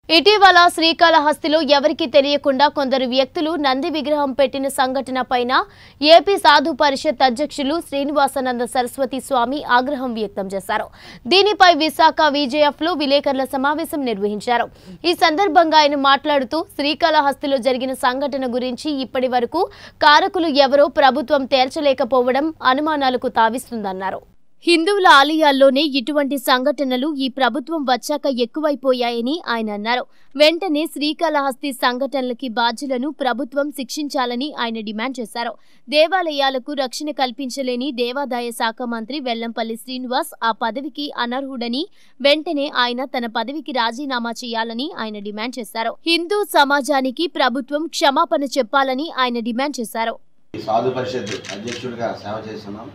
ఇటీవల శ్రీకాళహస్తిలో ఎవరికీ తెలియకుండా కొందరు వ్యక్తులు నంది విగ్రహం పెట్టిన సంఘటన పైన ఏపీ సాధు పరిషత్ అధ్యక్షులు శ్రీనివాసానంద సరస్వతి స్వామి ఆగ్రహం వ్యక్తం చేశారు దీనిపై విశాఖ విజేఎఫ్ లో విలేకరుల సమావేశం నిర్వహించారు ఈ సందర్భంగా ఆయన మాట్లాడుతూ శ్రీకాళహస్తిలో జరిగిన సంఘటన గురించి ఇప్పటి వరకు కారకులు ఎవరో ప్రభుత్వం తేల్చలేకపోవడం అనుమానాలకు తావిస్తుందన్నారు హిందువుల ఆలయాల్లోనే ఇటువంటి సంఘటనలు ఈ ప్రభుత్వం వచ్చాక ఎక్కువైపోయాయని ఆయన అన్నారు వెంటనే శ్రీకాళహస్తి సంఘటనలకి బాధ్యులను ప్రభుత్వం శిక్షించాలని ఆయన డిమాండ్ చేశారు దేవాలయాలకు రక్షణ కల్పించలేని దేవాదాయ శాఖ మంత్రి వెల్లంపల్లి శ్రీనివాస్ ఆ పదవికి అనర్హుడని వెంటనే ఆయన తన పదవికి రాజీనామా చేయాలని ఆయన డిమాండ్ చేశారు హిందూ సమాజానికి ప్రభుత్వం క్షమాపణ చెప్పాలని ఆయన డిమాండ్ చేశారు ఈ సాధు పరిషత్ అధ్యక్షుడిగా సేవ చేస్తున్నాం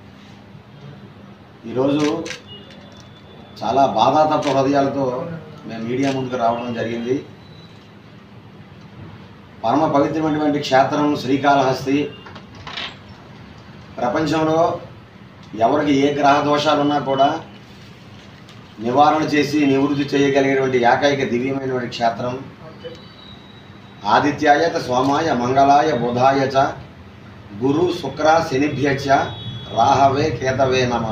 ఈరోజు చాలా బాధాతత్వ హృదయాలతో మేము మీడియా ముందుకు రావడం జరిగింది పరమ పవిత్రమైనటువంటి క్షేత్రం శ్రీకాళహస్తి ప్రపంచంలో ఎవరికి ఏ గ్రహ దోషాలున్నా కూడా నివారణ చేసి నివృత్తి చేయగలిగినటువంటి ఏకైక దివ్యమైనటువంటి క్షేత్రం ఆదిత్యాయ చ సోమాయ మంగళాయ బుధాయ చ గురు శుక్ర శనిభ్యచ రాహవే కేతవే నమ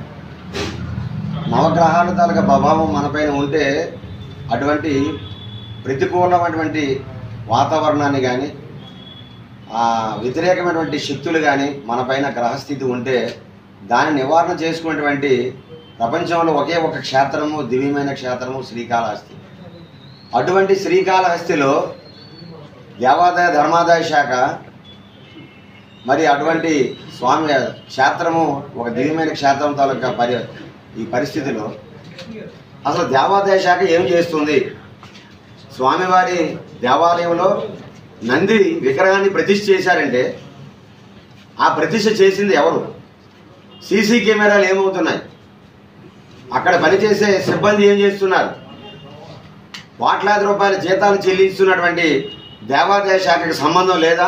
నవగ్రహాల తాలూకా ప్రభావం మనపైన ఉంటే అటువంటి ప్రతికూలమైనటువంటి వాతావరణాన్ని కానీ ఆ వ్యతిరేకమైనటువంటి శక్తులు కానీ మనపైన గ్రహస్థితి ఉంటే దాన్ని నివారణ చేసుకునేటువంటి ప్రపంచంలో ఒకే ఒక క్షేత్రము దివ్యమైన క్షేత్రము శ్రీకాళహస్తి అటువంటి శ్రీకాళహస్తిలో దేవాదాయ ధర్మాదాయ శాఖ మరి అటువంటి స్వామి క్షేత్రము ఒక దివ్యమైన క్షేత్రం తాలూకా పరి ఈ పరిస్థితిలో అసలు దేవాదాయ శాఖ ఏం చేస్తుంది స్వామివారి దేవాలయంలో నంది విగ్రహాన్ని ప్రతిష్ఠ చేశారంటే ఆ ప్రతిష్ఠ చేసింది ఎవరు సీసీ కెమెరాలు ఏమవుతున్నాయి అక్కడ పనిచేసే సిబ్బంది ఏం చేస్తున్నారు కోట్లాది రూపాయల జీతాలు చెల్లిస్తున్నటువంటి దేవాదాయ శాఖకి సంబంధం లేదా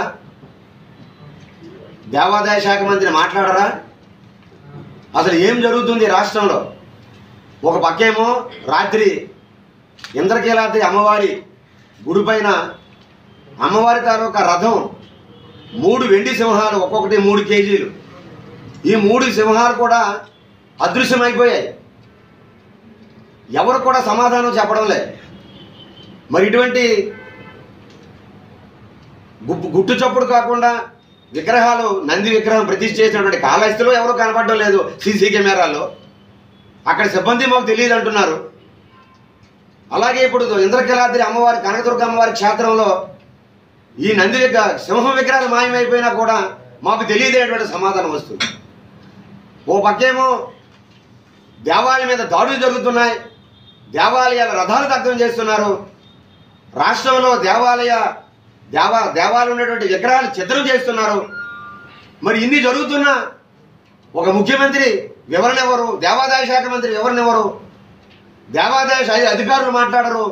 దేవాదాయ శాఖ మంత్రి మాట్లాడరా అసలు ఏం జరుగుతుంది రాష్ట్రంలో ఒక పక్కేమో రాత్రి ఇంద్రకీలాద్రి అమ్మవారి గుడి పైన అమ్మవారి తాలూకా రథం మూడు వెండి సింహాలు ఒక్కొక్కటి మూడు కేజీలు ఈ మూడు సింహాలు కూడా అదృశ్యమైపోయాయి ఎవరు కూడా సమాధానం చెప్పడం లేదు మరి ఇటువంటి గుప్పు గుట్టు చప్పుడు కాకుండా విగ్రహాలు నంది విగ్రహం ప్రతిష్ఠ చేసినటువంటి కాళహస్తిలో ఎవరు కనపడడం లేదు సీసీ కెమెరాలో అక్కడ సిబ్బంది మాకు తెలియదు అంటున్నారు అలాగే ఇప్పుడు ఇంద్రకీలాద్రి అమ్మవారి కనకదుర్గ అమ్మవారి క్షేత్రంలో ఈ నంది విగ్రహ సింహం విగ్రహాలు మాయమైపోయినా కూడా మాకు తెలియదేటువంటి సమాధానం వస్తుంది ఓ పక్కేమో దేవాలయం మీద దాడులు జరుగుతున్నాయి దేవాలయాల రథాలు దగ్ధం చేస్తున్నారు రాష్ట్రంలో దేవాలయ దేవా దేవాలయం ఉన్నటువంటి విగ్రహాలు చిత్రం చేస్తున్నారు మరి ఇన్ని జరుగుతున్నా ఒక ముఖ్యమంత్రి వివరణ ఎవరు దేవాదాయ శాఖ మంత్రి వివరణ ఎవరు దేవాదాయ శాఖ అధికారులు మాట్లాడరు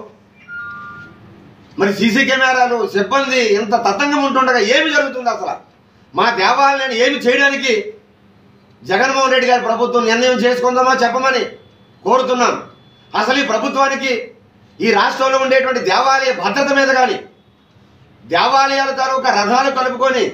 మరి సీసీ కెమెరాలు సిబ్బంది ఇంత తతంగం ఉంటుండగా ఏమి జరుగుతుంది అసలు మా దేవాలయాన్ని ఏమి చేయడానికి జగన్మోహన్ రెడ్డి గారి ప్రభుత్వం నిర్ణయం చేసుకుందామా చెప్పమని కోరుతున్నాం అసలు ఈ ప్రభుత్వానికి ఈ రాష్ట్రంలో ఉండేటువంటి దేవాలయ భద్రత మీద కానీ దేవాలయాల తాలూకా రథాలు కలుపుకొని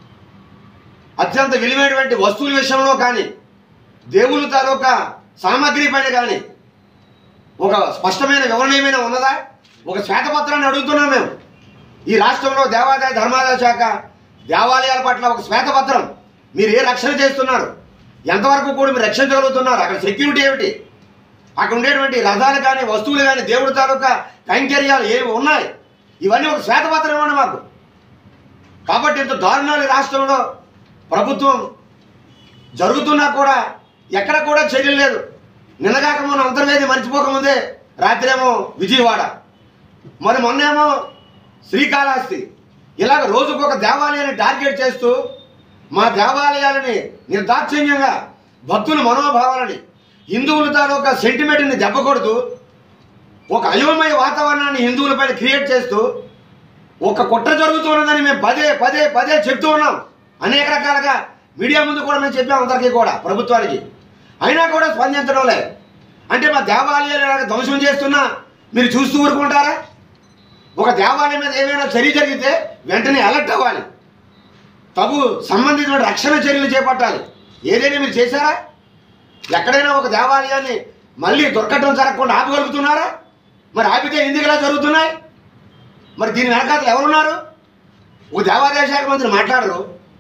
అత్యంత విలువైనటువంటి వస్తువుల విషయంలో కానీ దేవుళ్ళ తాలూకా సామాగ్రి పైన కానీ ఒక స్పష్టమైన వివరణ ఏమైనా ఉన్నదా ఒక శ్వేతపత్రాన్ని అడుగుతున్నాం మేము ఈ రాష్ట్రంలో దేవాదాయ ధర్మాదాయ శాఖ దేవాలయాల పట్ల ఒక శ్వేతపత్రం మీరు ఏ రక్షణ చేస్తున్నారు ఎంతవరకు కూడా మీరు రక్షించగలుగుతున్నారు అక్కడ సెక్యూరిటీ ఏమిటి అక్కడ ఉండేటువంటి రథాలు కానీ వస్తువులు కానీ దేవుడి తాలూకా కైంకర్యాలు ఏమి ఉన్నాయి ఇవన్నీ ఒక శ్వేతపత్రం ఇవ్వండి మాకు కాబట్టి ఇంత దారుణాలు ఈ రాష్ట్రంలో ప్రభుత్వం జరుగుతున్నా కూడా ఎక్కడ కూడా చర్యలు లేదు నిన్నగాక మొన్న అంతర్వేది మర్చిపోకముందే రాత్రేమో విజయవాడ మరి మొన్నేమో శ్రీకాళహస్తి ఇలాగ రోజుకొక దేవాలయాన్ని టార్గెట్ చేస్తూ మా దేవాలయాలని నిర్దాక్షిణ్యంగా భక్తుల మనోభావాలని హిందువుల తాలూకా సెంటిమెంట్ని దెబ్బ కొడుతూ ఒక అయోమయ వాతావరణాన్ని హిందువులపైన క్రియేట్ చేస్తూ ఒక కుట్ర జరుగుతున్నదని మేము పదే పదే పదే చెప్తూ ఉన్నాం అనేక రకాలుగా మీడియా ముందు కూడా మేము చెప్పాం అందరికీ కూడా ప్రభుత్వానికి అయినా కూడా స్పందించడం లేదు అంటే మా దేవాలయాలు ఇలాగ ధ్వంసం చేస్తున్నా మీరు చూస్తూ ఊరుకుంటారా ఒక దేవాలయం మీద ఏమైనా చర్య జరిగితే వెంటనే అలర్ట్ అవ్వాలి తగు సంబంధించిన రక్షణ చర్యలు చేపట్టాలి ఏదైనా మీరు చేశారా ఎక్కడైనా ఒక దేవాలయాన్ని మళ్ళీ దొరకటం జరగకుండా ఆపగలుగుతున్నారా మరి ఆపితే ఎందుకు ఇలా జరుగుతున్నాయి మరి దీని వెనకాతలు ఎవరున్నారు ఓ దేవాదాయ శాఖ మంత్రి మాట్లాడరు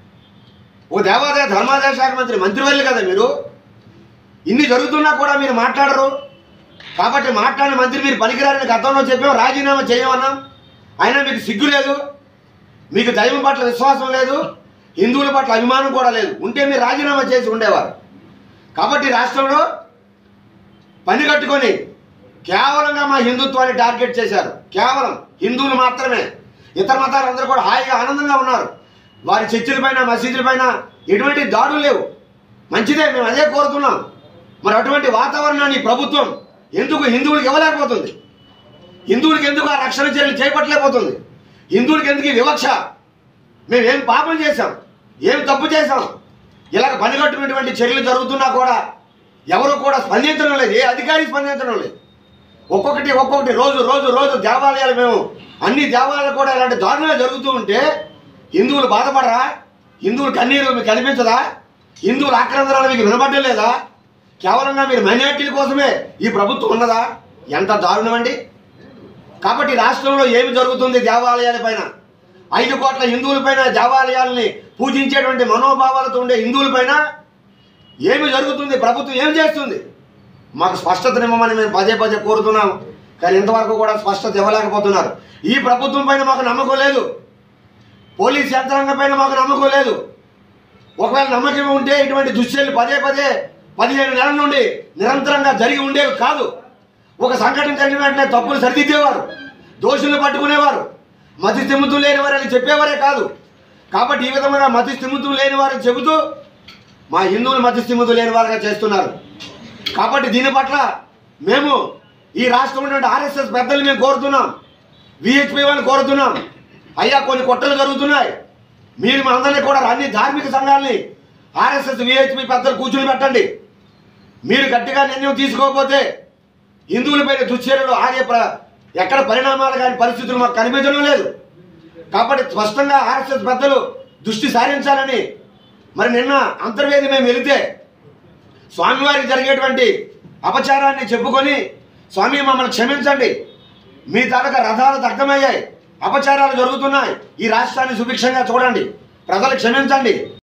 ఓ దేవాదాయ ధర్మాదాయ శాఖ మంత్రి మంత్రివర్యులు కదా మీరు ఇన్ని జరుగుతున్నా కూడా మీరు మాట్లాడరు కాబట్టి మాట్లాడిన మంత్రి మీరు పనికిరారని గతంలో చెప్పాం రాజీనామా చేయమన్నాం అయినా మీకు సిగ్గు లేదు మీకు దైవం పట్ల విశ్వాసం లేదు హిందువుల పట్ల అభిమానం కూడా లేదు ఉంటే మీరు రాజీనామా చేసి ఉండేవారు కాబట్టి రాష్ట్రంలో పని కట్టుకొని కేవలంగా మా హిందుత్వాన్ని టార్గెట్ చేశారు కేవలం హిందువులు మాత్రమే ఇతర మతాలు అందరూ కూడా హాయిగా ఆనందంగా ఉన్నారు వారి చర్చిల పైన మసీదుల పైన ఎటువంటి దాడులు లేవు మంచిదే మేము అదే కోరుతున్నాం మరి అటువంటి వాతావరణాన్ని ప్రభుత్వం ఎందుకు హిందువులకు ఇవ్వలేకపోతుంది హిందువులకు ఎందుకు ఆ రక్షణ చర్యలు చేపట్టలేకపోతుంది హిందువులకు ఎందుకు ఈ వివక్ష మేము ఏం పాపం చేశాం ఏం తప్పు చేశాం ఇలాగ పనిగట్టుకున్నటువంటి చర్యలు జరుగుతున్నా కూడా ఎవరు కూడా స్పందించడం లేదు ఏ అధికారి స్పందించడం లేదు ఒక్కొక్కటి ఒక్కొక్కటి రోజు రోజు రోజు దేవాలయాలు మేము అన్ని దేవాలయాలు కూడా ఇలాంటి దారుణాలు జరుగుతూ ఉంటే హిందువులు బాధపడరా హిందువులు కన్నీరు మీకు కనిపించదా హిందువుల ఆక్రందనాలు మీకు వినబడ్డం లేదా కేవలంగా మీరు మైనార్టీల కోసమే ఈ ప్రభుత్వం ఉన్నదా ఎంత దారుణం అండి కాబట్టి రాష్ట్రంలో ఏమి జరుగుతుంది దేవాలయాల పైన ఐదు కోట్ల హిందువుల పైన దేవాలయాల్ని పూజించేటువంటి మనోభావాలతో ఉండే హిందువుల పైన ఏమి జరుగుతుంది ప్రభుత్వం ఏం చేస్తుంది మాకు స్పష్టతనివ్వమని మేము పదే పదే కోరుతున్నాం కానీ ఇంతవరకు కూడా స్పష్టత ఇవ్వలేకపోతున్నారు ఈ ప్రభుత్వం పైన మాకు నమ్మకం లేదు పోలీస్ యంత్రాంగం పైన మాకు నమ్మకం లేదు ఒకవేళ నమ్మకం ఉంటే ఇటువంటి దుశ్చర్యలు పదే పదే పదిహేను నెలల నుండి నిరంతరంగా జరిగి ఉండేవి కాదు ఒక సంఘటన జరిగిన వెంటనే తప్పులు సరిదిద్దేవారు దోషులను పట్టుకునేవారు మతి స్థిమితం లేని వారని చెప్పేవారే కాదు కాబట్టి ఈ విధంగా మతి స్థిమితం లేని వారని చెబుతూ మా హిందువులు మతి స్థిమితం లేని వారుగా చేస్తున్నారు కాబట్టి దీని పట్ల మేము ఈ రాష్ట్రంలో ఉన్నటువంటి ఆర్ఎస్ఎస్ పెద్దలు మేము కోరుతున్నాం విహెచ్పి వాళ్ళని కోరుతున్నాం అయ్యా కొన్ని కుట్రలు జరుగుతున్నాయి మీరు మా అందరినీ కూడా అన్ని ధార్మిక సంఘాలని ఆర్ఎస్ఎస్ విహెచ్పి పెద్దలు కూర్చుని పెట్టండి మీరు గట్టిగా నిర్ణయం తీసుకోకపోతే హిందువులపైన దుశ్చర్యలు ఆగే ప్ర ఎక్కడ పరిణామాలు కానీ పరిస్థితులు మాకు కనిపించడం లేదు కాబట్టి స్పష్టంగా ఆర్ఎస్ఎస్ పెద్దలు దృష్టి సారించాలని మరి నిన్న అంతర్వేది మేము వెళితే స్వామివారికి జరిగేటువంటి అపచారాన్ని చెప్పుకొని స్వామి మమ్మల్ని క్షమించండి మీ తాలూకా రథాలు దగ్ధమయ్యాయి అపచారాలు జరుగుతున్నాయి ఈ రాష్ట్రాన్ని సుభిక్షంగా చూడండి ప్రజలు క్షమించండి